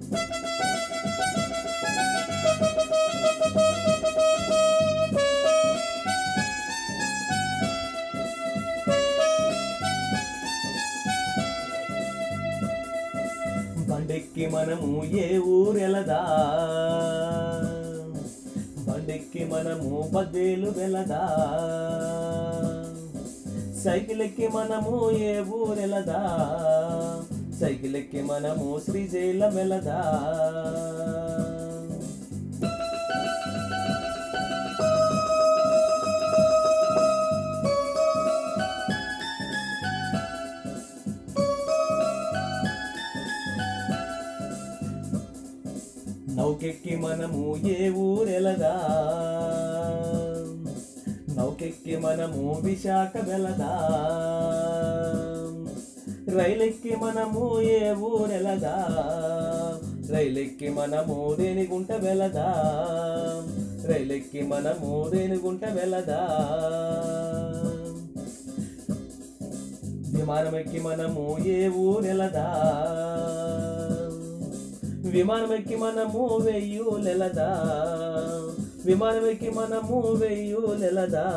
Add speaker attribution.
Speaker 1: బండెక్కి మనము ఏ ఊరెలదా బండెక్కి మనము పదేలు వెలదా సైకిల్ ఎక్కి మనము ఏ ఊరెలదా సైకిల్ ఎక్కి మనము శ్రీశైలం వెలదా నౌకెక్కి మనము ఏ ఊరెలదా నౌకెక్కి మనము విశాఖ వెలదా రైలెక్కి మనము ఏ ఊరెలదా రైలెక్కి మనము రేణిగుంట వెలదా రైలెక్కి మనము రేణిగుంట వెలదా విమానం ఎక్కి మనము ఏ ఊరెలదా విమానం ఎక్కి మనము వెయ్యూలెలదా విమానం ఎక్కి మనము వెయ్యూలెలదా